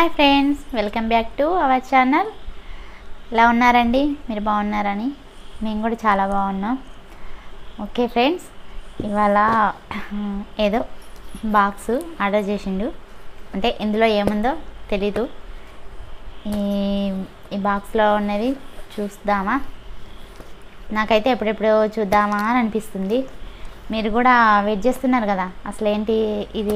hi friends welcome back to our channel ఎలా ఉన్నారండి మీరు బాగున్నారని మేము కూడా చాలా బాగున్నాం ఓకే ఫ్రెండ్స్ ఇవాళ ఏదో బాక్స్ ఆర్డర్ చేసిండు అంటే ఇందులో ఏముందో తెలీదు ఈ ఈ బాక్స్లో ఉన్నది చూద్దామా నాకైతే ఎప్పుడెప్పుడు చూద్దామా అని అనిపిస్తుంది మీరు కూడా వెయిట్ చేస్తున్నారు కదా అసలు ఏంటి ఇది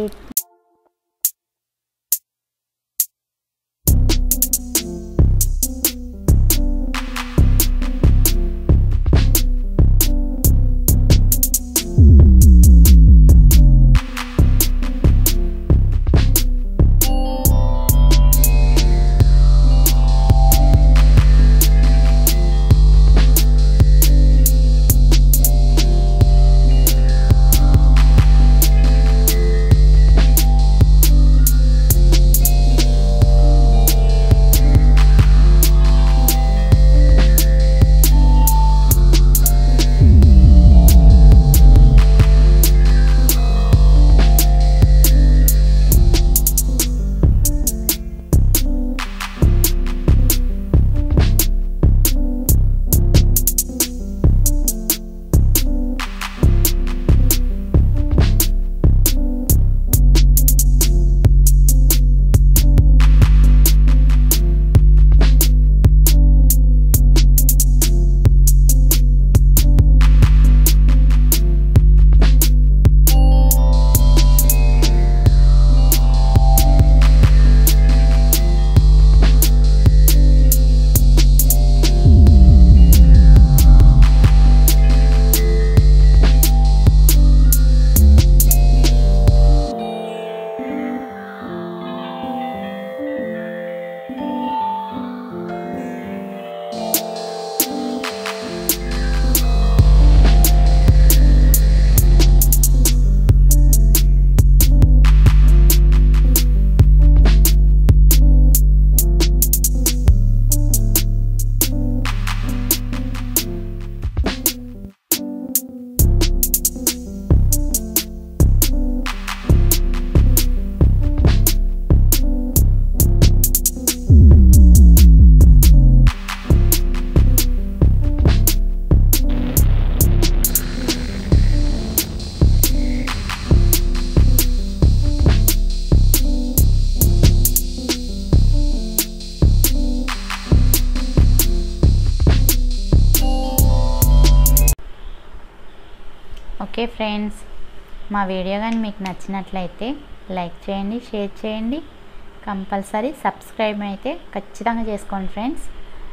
ఓకే ఫ్రెండ్స్ మా వీడియో కానీ మీకు నచ్చినట్లయితే లైక్ చేయండి షేర్ చేయండి కంపల్సరీ సబ్స్క్రైబ్ అయితే ఖచ్చితంగా చేసుకోండి ఫ్రెండ్స్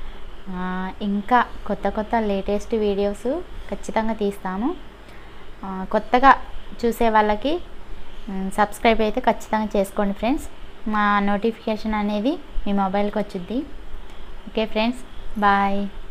ఇంకా కొత్త కొత్త లేటెస్ట్ వీడియోస్ ఖచ్చితంగా తీస్తాము కొత్తగా చూసే వాళ్ళకి సబ్స్క్రైబ్ అయితే ఖచ్చితంగా చేసుకోండి ఫ్రెండ్స్ మా నోటిఫికేషన్ అనేది మీ మొబైల్కి వచ్చింది ఓకే ఫ్రెండ్స్ బాయ్